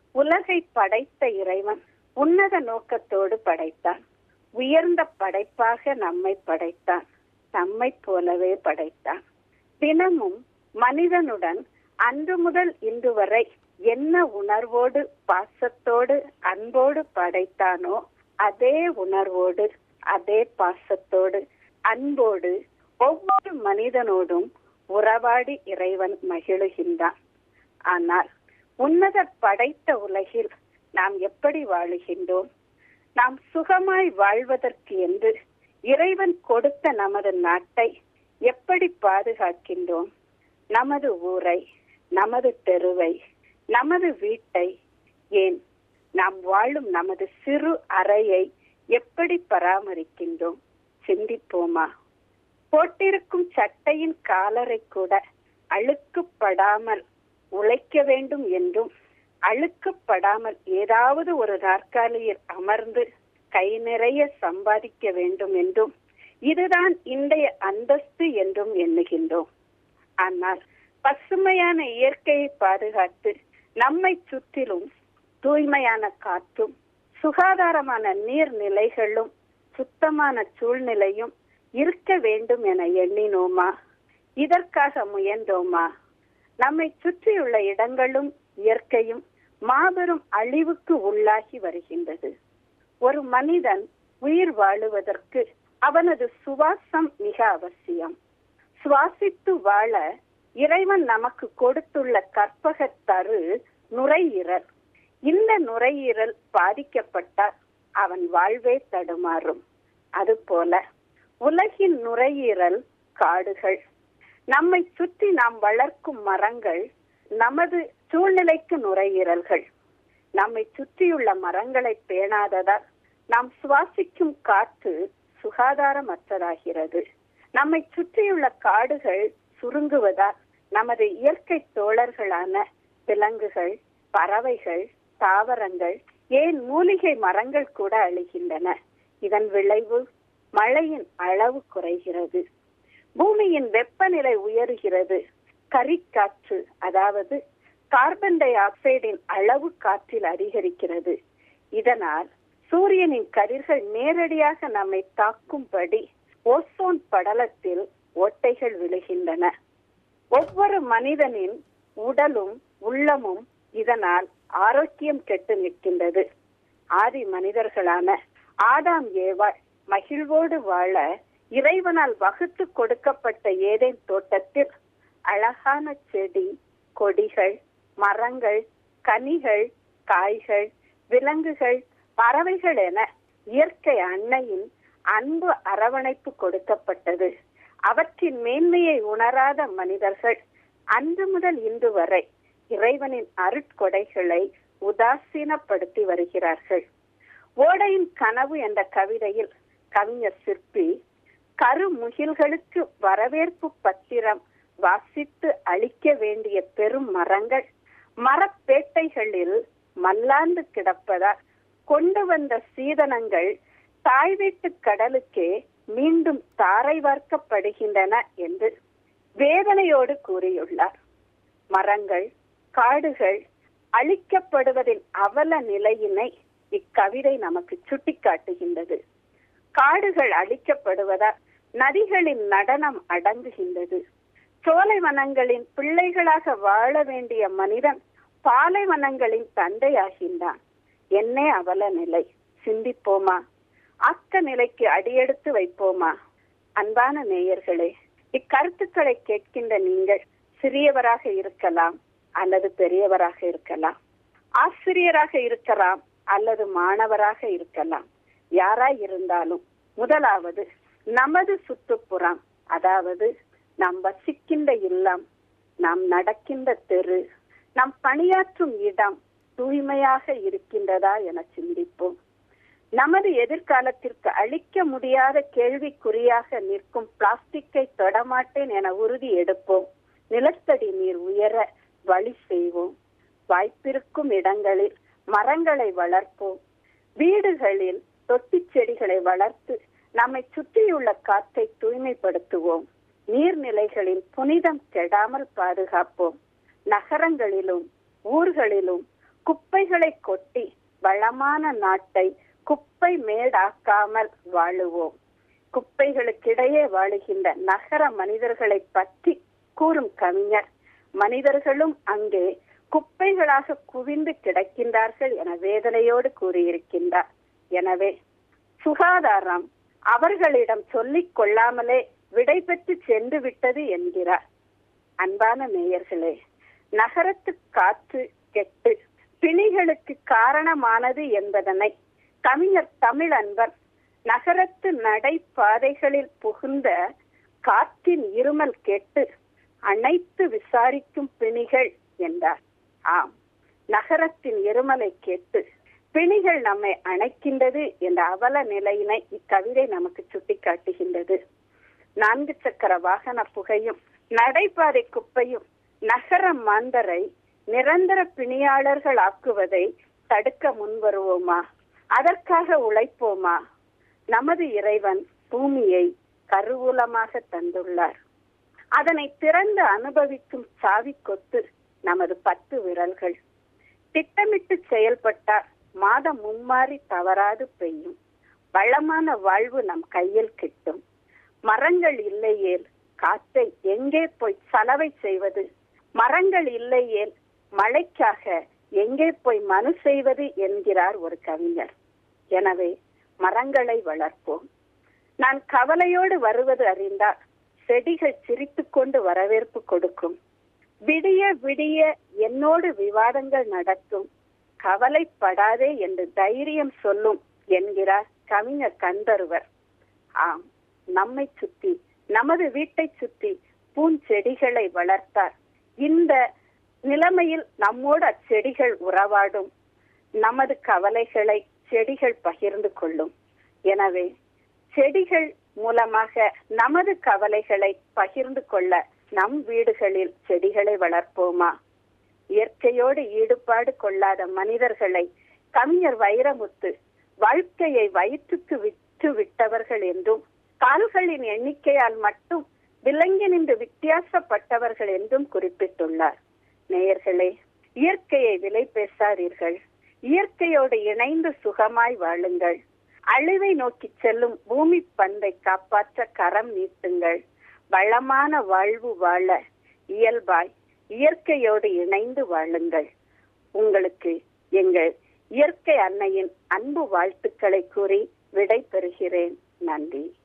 உலகை படைத்த இறைவன் உன்னத நோக்கத்தோடு படைத்தான் உயர்ந்த படைப்பாக நம்மை படைத்தான் நம்மை போலவே படைத்தான் தினமும் மனிதனுடன் அன்று முதல் இன்று வரை என்ன உணர்வோடு பாசத்தோடு அன்போடு படைத்தானோ அதே உணர்வோடு அதே பாசத்தோடு அன்போடு ஒவ்வொரு மனிதனோடும் உறவாடி இறைவன் மகிழுகின்றான் ஆனால் உன்னதர் படைத்த உலகில் நாம் எப்படி வாழுகின்றோம் நாம் சுகமாய் வாழ்வதற்கு என்று இறைவன் கொடுத்த நமது நாட்டை எப்படி பாதுகாக்கின்றோம் நமது ஊரை நமது தெருவை நமது வீட்டை ஏன் நாம் வாழும் நமது சிறு அறையை எப்படி பராமரிக்கின்றோம் சிந்திப்போமா போட்டிருக்கும் சட்டையின் காலரை கூட அழுக்குப்படாமல் உழைக்க வேண்டும் என்றும் அழுக்குப்படாமல் ஏதாவது ஒரு நாற்காலியில் அமர்ந்து கை நிறைய சம்பாதிக்க வேண்டும் என்றும் இதுதான் இன்றைய அந்தஸ்து என்றும் எண்ணுகின்றோம் ஆனால் பசுமையான இயற்கையை பாதுகாத்து நம்மை சுற்றிலும் தூய்மையான காற்றும் சுகாதாரமான நீர்நிலைகளும் சுத்தமான சூழ்நிலையும் இருக்க வேண்டும் என எண்ணினோமா இதற்காக முயன்றோமா நம்மை சுற்றியுள்ள இடங்களும் இயற்கையும் மாபெரும் அழிவுக்கு உள்ளாகி வருகின்றது ஒரு மனிதன் உயிர் வாழுவதற்கு அவனது சுவாசம் மிக அவசியம் சுவாசித்து வாழ இறைவன் நமக்கு கொடுத்துள்ள கற்பக தரு நுரையீரல் இந்த நுரையீரல் பாதிக்கப்பட்டால் அவன் வாழ்வே தடுமாறும் அதுபோல உலகின் நுரையீரல் காடுகள் நம்மை சுற்றி நாம் வளர்க்கும் மரங்கள் நமது சூழ்நிலைக்கு நுரையீரல்கள் நம்மை சுற்றியுள்ள மரங்களை பேணாததால் நாம் சுவாசிக்கும் காற்று சுகாதாரமற்றதாகிறது நம்மை சுற்றியுள்ள காடுகள் சுருங்குவதால் நமது இயற்கை தோழர்களான விலங்குகள் பறவைகள் தாவரங்கள் ஏன் மூலிகை மரங்கள் கூட அழிகின்றன இதன் விளைவு மழையின் அளவு குறைகிறது பூமியின் வெப்பநிலை உயருகிறது கரிக்காற்று அதாவது கார்பன் டை ஆக்சைடின் அளவு காற்றில் அதிகரிக்கிறது இதனால் சூரியனின் கதிர்கள் நேரடியாக நம்மை தாக்கும்படி ஓசோன் படலத்தில் ஓட்டைகள் விழுகின்றன ஒவ்வொரு மனிதனின் உடலும் உள்ளமும் இதனால் ஆரோக்கியம் கெட்டு நிற்கின்றது ஆதி மனிதர்களான ஆதாம் ஏவாள் மகிழ்வோடு வாழ இறைவனால் வகுத்து கொடுக்கப்பட்ட ஏதேன் தோட்டத்தில் அழகான செடி கொடிகள் மரங்கள் கனிகள் காய்கள் விலங்குகள் பறவைகள் என இயற்கை அன்னையின் அன்பு அரவணைப்பு கொடுக்கப்பட்டது அவற்றின் மேன்மையை உணராத மனிதர்கள் அன்று முதல் இன்று வரை இறைவனின் அருட்கொடைகளை உதாசீனப்படுத்தி வருகிறார்கள் ஓடையின் கனவு என்ற கவிதையில் கவிஞர் சிற்பி கருமுகில்களுக்கு வரவேற்பு பத்திரம் வாசித்து அளிக்க வேண்டிய பெரும் மரங்கள் மரப்பேட்டைகளில் மல்லாந்து கிடப்பதால் கொண்டு வந்த சீதனங்கள் தாய் வீட்டு கடலுக்கே மீண்டும் தாரை வார்க்கப்படுகின்றன என்று வேதனையோடு கூறியுள்ளார் மரங்கள் காடுகள் அழிக்கப்படுவதின் அவல நிலையினை இக்கவிதை நமக்கு சுட்டிக்காட்டுகின்றது காடுகள் அழிக்கப்படுவதால் நதிகளின் நடனம் அடங்குகின்றது சோலைவனங்களின் பிள்ளைகளாக வாழ வேண்டிய மனிதன் பாலைவனங்களின் தந்தையாகின்றான் என்னே அவல நிலை சிந்திப்போமா அக்க நிலைக்கு அடியெடுத்து வைப்போமா அன்பான நேயர்களே இக்கருத்துக்களை கேட்கின்ற நீங்கள் சிறியவராக இருக்கலாம் அல்லது பெரியவராக இருக்கலாம் ஆசிரியராக இருக்கலாம் அல்லது மாணவராக இருக்கலாம் யாராய் இருந்தாலும் முதலாவது நமது சுற்றுப்புறம் அதாவது நாம் வசிக்கின்ற இல்லம் நாம் நடக்கின்ற தெரு நாம் பணியாற்றும் இடம் தூய்மையாக இருக்கின்றதா என சிந்திப்போம் நமது எதிர்காலத்திற்கு அழிக்க முடியாத கேள்விக்குறியாக நிற்கும் பிளாஸ்டிக்கை தொடமாட்டேன் என உறுதி எடுப்போம் நிலத்தடி நீர் உயர வழி செய்வோம் வாய்ப்பிருக்கும் இடங்களில் மரங்களை வளர்ப்போம் வீடுகளில் தொட்டி செடிகளை வளர்த்து நம்மை சுற்றியுள்ள காற்றை தூய்மைப்படுத்துவோம் நீர்நிலைகளின் புனிதம் கெடாமல் பாதுகாப்போம் நகரங்களிலும் ஊர்களிலும் குப்பைகளை கொட்டி வளமான நாட்டை குப்பை மேடாக்காமல் வாழுவோம் குப்பைகளுக்கிடையே வாழுகின்ற நகர மனிதர்களை பற்றி கூறும் கவிஞர் மனிதர்களும் அங்கே குப்பைகளாக குவிந்து கிடக்கின்றார்கள் என வேதனையோடு கூறியிருக்கின்றார் எனவே சுகாதாரம் அவர்களிடம் சொல்லிக் கொள்ளாமலே விடை பெற்று சென்று விட்டது என்கிறார் அன்பான நேயர்களே நகரத்து காற்று கெட்டு பிணிகளுக்கு காரணமானது என்பதனை கவிஞர் தமிழ் அன்பர் நகரத்து நடைபாதைகளில் புகுந்த காற்றின் இருமல் கேட்டு அனைத்து விசாரிக்கும் பிணிகள் என்றார் ஆம் நகரத்தின் இருமலை கேட்டு பிணிகள் நம்மை அணைக்கின்றது என்ற அவல நிலையினை இக்கவிதை நமக்கு சுட்டிக்காட்டுகின்றது நான்கு சக்கர வாகன புகையும் நடைபாதை குப்பையும் நகர மாந்தரை நிரந்தர பிணியாளர்கள் ஆக்குவதை தடுக்க முன்வருவோமா அதற்காக உழைப்போமா நமது இறைவன் பூமியை கருவூலமாக தந்துள்ளார் அதனை திறந்து அனுபவிக்கும் சாவி கொத்து நமது பத்து விரல்கள் திட்டமிட்டு செயல்பட்டால் மாதம் மும்மாறி தவறாது பெய்யும் வளமான வாழ்வு நம் கையில் கிட்டும் மரங்கள் இல்லையேல் காற்றை எங்கே போய் சலவை செய்வது மரங்கள் இல்லையேல் மழைக்காக எங்கே போய் மனு செய்வது என்கிறார் ஒரு கவிஞர் எனவே மரங்களை வளர்ப்போம் நான் கவலையோடு வருவது அறிந்தால் செடிகள் சிரித்துக் கொண்டு வரவேற்பு கொடுக்கும் விடிய விடிய என்னோடு விவாதங்கள் நடத்தும் கவலைப்படாதே என்று தைரியம் சொல்லும் என்கிறார் கவிஞர் கந்தருவர் ஆம் நம்மை சுத்தி நமது வீட்டை சுத்தி பூஞ்செடிகளை வளர்த்தார் இந்த நிலைமையில் நம்மோடு அச்செடிகள் உறவாடும் நமது கவலைகளை செடிகள் பகிர்ந்து கொள்ளும் எனவே செடிகள் மூலமாக நமது கவலைகளை பகிர்ந்து கொள்ள நம் வீடுகளில் செடிகளை வளர்ப்போமா இயற்கையோடு ஈடுபாடு கொள்ளாத மனிதர்களை கவிஞர் வைரமுத்து வாழ்க்கையை வயிற்றுக்கு விற்று விட்டவர்கள் என்றும் கால்களின் எண்ணிக்கையால் மட்டும் விலங்கி நின்று வித்தியாசப்பட்டவர்கள் என்றும் குறிப்பிட்டுள்ளார் நேயர்களே இயற்கையை விலை பேசாதீர்கள் இயற்கையோடு இணைந்து சுகமாய் வாழுங்கள் அழிவை நோக்கி செல்லும் பூமி பந்தை காப்பாற்ற கரம் நீட்டுங்கள் வளமான வாழ்வு வாழ இயல்பாய் இயற்கையோடு இணைந்து வாழுங்கள் உங்களுக்கு எங்கள் இயற்கை அன்னையின் அன்பு வாழ்த்துக்களை கூறி விடை பெறுகிறேன் நன்றி